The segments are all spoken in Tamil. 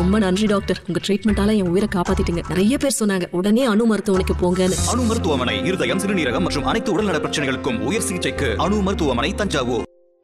ரொம்ப நன்றி டாக்டர் உங்க ட்ரீட்மெண்டால என் உயிரை காப்பாத்திட்டீங்க நிறைய பேர் சொன்னாங்க உடனே அணு மருத்துவமனைக்கு போங்கன்னு அணு மருத்துவமனை இருதயம் சிறுநீரகம் மற்றும் அனைத்து உடல்நல பிரச்சனைகளுக்கும் உயர் சிகிச்சைக்கு அணு மருத்துவமனை தஞ்சாவூர்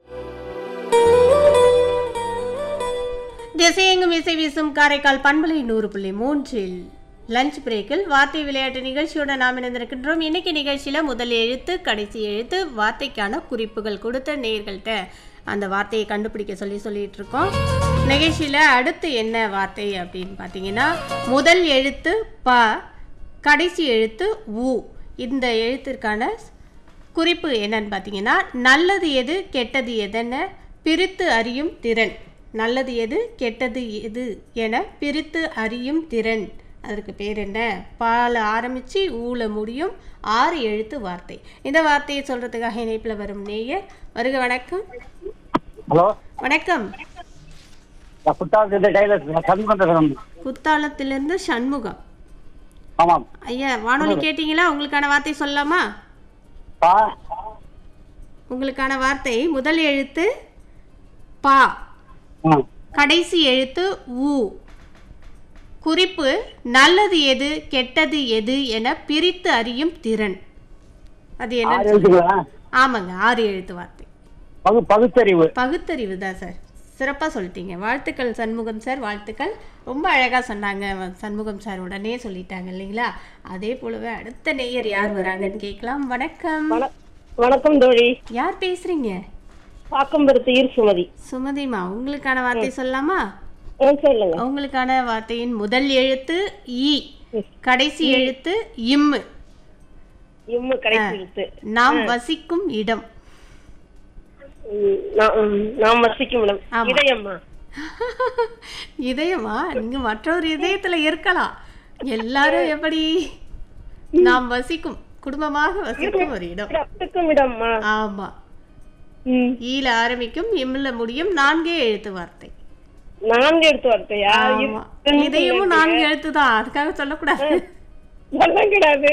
திசையெங்கும் இசை வீசும் காரைக்கால் பண்பலை நூறு புள்ளி மூன்றில் லஞ்ச் பிரேக்கில் வார்த்தை விளையாட்டு நிகழ்ச்சியோட நாம் இணைந்திருக்கின்றோம் இன்னைக்கு நிகழ்ச்சியில முதல் எழுத்து கடைசி எழுத்து வார்த்தைக்கான குறிப்புகள் கொடுத்த நேர்கள்ட்ட அந்த வார்த்தையை கண்டுபிடிக்க சொல்லி சொல்லிட்டு இருக்கோம் நிகழ்ச்சியில அடுத்து என்ன வார்த்தை அப்படின்னு பார்த்தீங்கன்னா முதல் எழுத்து ப கடைசி எழுத்து உ இந்த எழுத்திற்கான குறிப்பு என்னன்னு பார்த்தீங்கன்னா நல்லது எது கெட்டது எதென பிரித்து அறியும் திறன் நல்லது எது கெட்டது எது என பிரித்து அறியும் திறன் அதற்கு பேர் என்ன பால ஆரம்பித்து ஊல முடியும் ஆறு எழுத்து வார்த்தை இந்த வார்த்தையை சொல்கிறதுக்காக இணைப்பில் வரும் நேயர் வருக வணக்கம் ஹலோ வணக்கம் நான் புத்தாலத்து டைலர் சண்முகம் பேசுகிறேன் குத்தாலத்திலிருந்து சண்முகம் ஆமாம் ஐயா வானொலி கேட்டிங்களா உங்களுக்கான வார்த்தை சொல்லலாமா பா உங்களுக்கான வார்த்தை முதல் எழுத்து பா ஆ கடைசி எழுத்து உ குறிப்பு நல்லது எது கெட்டது எது என பிரித்து அறியும் திறன் அது ஆறு என்ன எழுத்துங்களா ஆமாங்க ஆறு எழுத்து வார்த்தை பகு பகுத்தறிவு பகுத்தறிவு தான் சார் சிறப்பாக சொல்லிட்டீங்க வாழ்த்துக்கள் சண்முகம் சார் வாழ்த்துக்கள் ரொம்ப அழகாக சொன்னாங்க வ- சண்முகம் சார் உடனே சொல்லிட்டாங்க இல்லைங்களா அதே போலவே அடுத்த நேயர் யார் வராங்கன்னு கேட்கலாம் வணக்கம் வணக்கம் தோழி யார் பேசுறீங்க பாக்கம்பருத்து ஈர் சுமதி சுமதிமா உங்களுக்கான வார்த்தை சொல்லலாமா ஆ, சொல்லுங்க உங்களுக்கான வார்த்தையின் முதல் எழுத்து இ கடைசி எழுத்து இம்மு இம்மு கடைசி எழுத்து நாம் வசிக்கும் இடம் ம், நாம் ம், நாம் வசிக்கும் இடம் ஆமா. இதயம்மா இதயமா நீங்க மற்றொரு இதயத்துல இருக்கலாம் எல்லாரும் எப்படி நாம் வசிக்கும் குடும்பமாக வசிக்கும் ஒரு இடம் ரத்துக்கும் இடம்மா ஆமா ம், ஈல ஆரம்பிக்கும் இம்ல முடியும் நான்கே எழுத்து வார்த்தை நான்கு எடுத்து வார்த்தையா ஆமா இதயமும் நான்கு எழுத்து தான் அதுக்காக சொல்லக்கூடாது சொல்ல கிடையாது